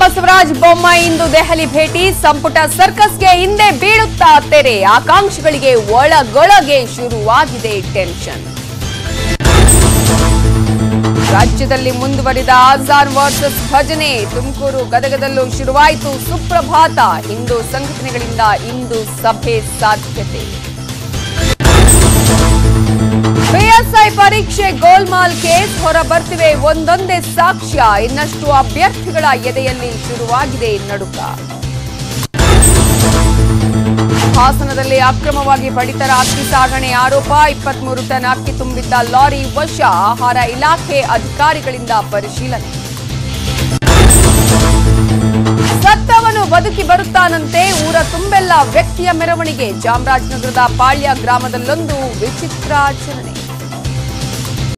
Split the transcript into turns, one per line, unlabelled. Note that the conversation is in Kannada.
ಬಸವರಾಜ ಬೊಮ್ಮಾಯಿ ಇಂದು ದೆಹಲಿ ಭೇಟಿ ಸಂಪುಟ ಸರ್ಕಸ್ಗೆ ಹಿಂದೆ ಬೀಳುತ್ತಾ ತೆರೆ ಆಕಾಂಕ್ಷಿಗಳಿಗೆ ಒಳಗೊಳಗೆ ಶುರುವಾಗಿದೆ ಟೆನ್ಷನ್ ರಾಜ್ಯದಲ್ಲಿ ಮುಂದುವರಿದ ಆಜಾನ್ ವರ್ಸಸ್ ಭಜನೆ ತುಮಕೂರು ಗದಗದಲ್ಲೂ ಶುರುವಾಯಿತು ಸುಪ್ರಭಾತ ಹಿಂದೂ ಸಂಘಟನೆಗಳಿಂದ ಇಂದು ಸಭೆ ಸಾಧ್ಯತೆ ಪಿಎಸ್ಐ ಪರೀಕ್ಷೆ ಗೋಲ್ಮಾಲ್ ಕೇಸ್ ಹೊರ ಬರ್ತಿವೆ ಒಂದೊಂದೇ ಸಾಕ್ಷ್ಯ ಇನ್ನಷ್ಟು ಅಭ್ಯರ್ಥಿಗಳ ಎದೆಯಲ್ಲಿ ಶುರುವಾಗಿದೆ ನಡುಕ ಹಾಸನದಲ್ಲಿ ಅಕ್ರಮವಾಗಿ ಪಡಿತರ ಅಕ್ಕಿ ಸಾಗಣೆ ಆರೋಪ ಇಪ್ಪತ್ಮೂರು ಟನ್ ಅಕ್ಕಿ ತುಂಬಿದ್ದ ಲಾರಿ ವಶ ಆಹಾರ ಇಲಾಖೆ ಅಧಿಕಾರಿಗಳಿಂದ ಪರಿಶೀಲನೆ ಸತ್ತವನು ಬದುಕಿ ಬರುತ್ತಾನಂತೆ ಊರ ತುಂಬೆಲ್ಲ ವ್ಯಕ್ತಿಯ ಮೆರವಣಿಗೆ ಚಾಮರಾಜನಗರದ ಪಾಳ್ಯ ಗ್ರಾಮದಲ್ಲೊಂದು ವಿಚಿತ್ರಾಚರಣೆ